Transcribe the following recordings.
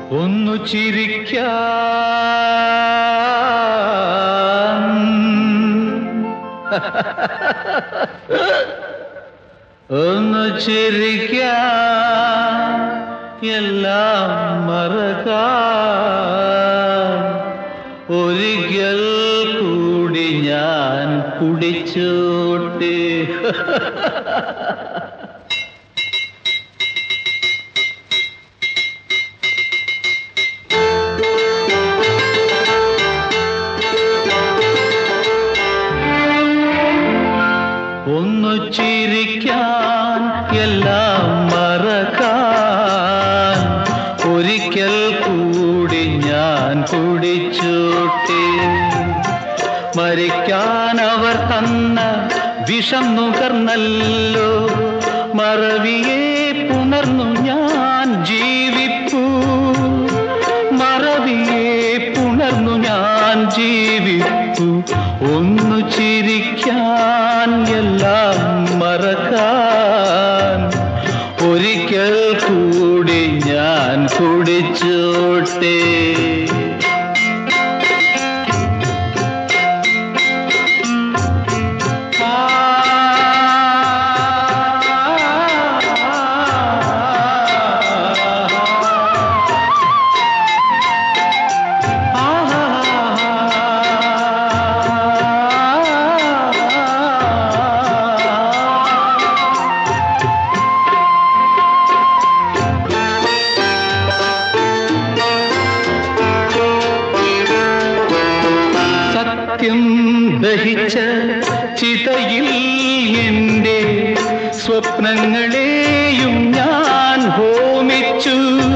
ഒന്നു ചിരിക്കാൻ ഒന്ന് ചിരിക്കാൻ എല്ലാം മറക്കാൻ ഒരിക്കൽ കൂടി ഞാൻ കുടിച്ചോട്ടെ ഒന്നു ചിരിക്കാൻ എല്ലാം മറക്കാൻ ഒരിക്കൽ കൂടി ഞാൻ കുടിച്ചോട്ടെ മരിക്കാൻ അവർ തന്ന വിഷം നുകർന്നല്ലോ മറവിയെ പുണർന്നു ഞാൻ ജീവിപ്പൂ മറവിയെ പുണർന്നു ഞാൻ ജീവിപ്പു ഒന്നു ചിരിക്കാൻ എല്ലാം മറക്കാൻ ഒരിക്കൽ കൂടി ഞാൻ കുടിച്ചോട്ടെ സത്യം ദഹിച്ച ചിതയിൽ എൻ്റെ സ്വപ്നങ്ങളെയും ഞാൻ ഹോമിച്ചു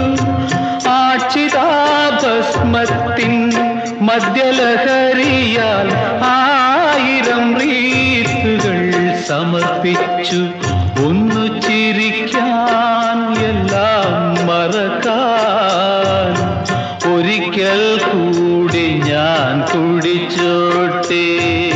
ആക്ഷിതാഭസ്മത്തിൻ മദ്യലഹരിയാൽ ആയിരം റീത്തുകൾ സമർപ്പിച്ചു ഒന്നു ചിരിക്കാൻ എല്ലാം മറക്കാൻ ഒരിക്കൽ കൂടി ഞാൻ കുടിച്ചോട്ടെ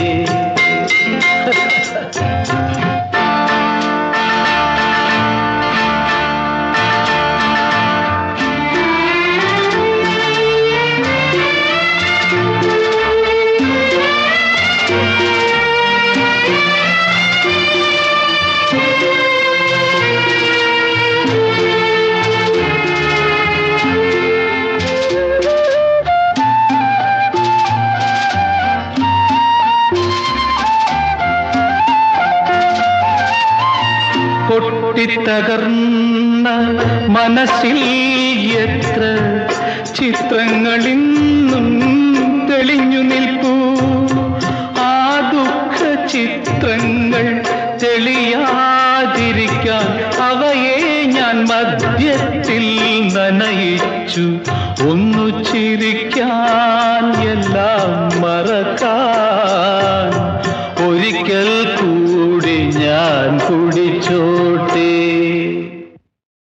പൊട്ടിത്തകർന്ന മനസ്സിൽ എത്ര ചിത്രങ്ങളിന്നും തെളിഞ്ഞു നിൽപ്പൂ ആ ദുഃഖ ചിത്രങ്ങൾ തെളിയാതിരിക്കാൻ അവയെ ഞാൻ മദ്യത്തിൽ നനയിച്ചു ഒന്നു ചിരിക്കാൻ എല്ലാം മറക്കാൻ ഒരിക്കൽ കൂടി ഞാൻ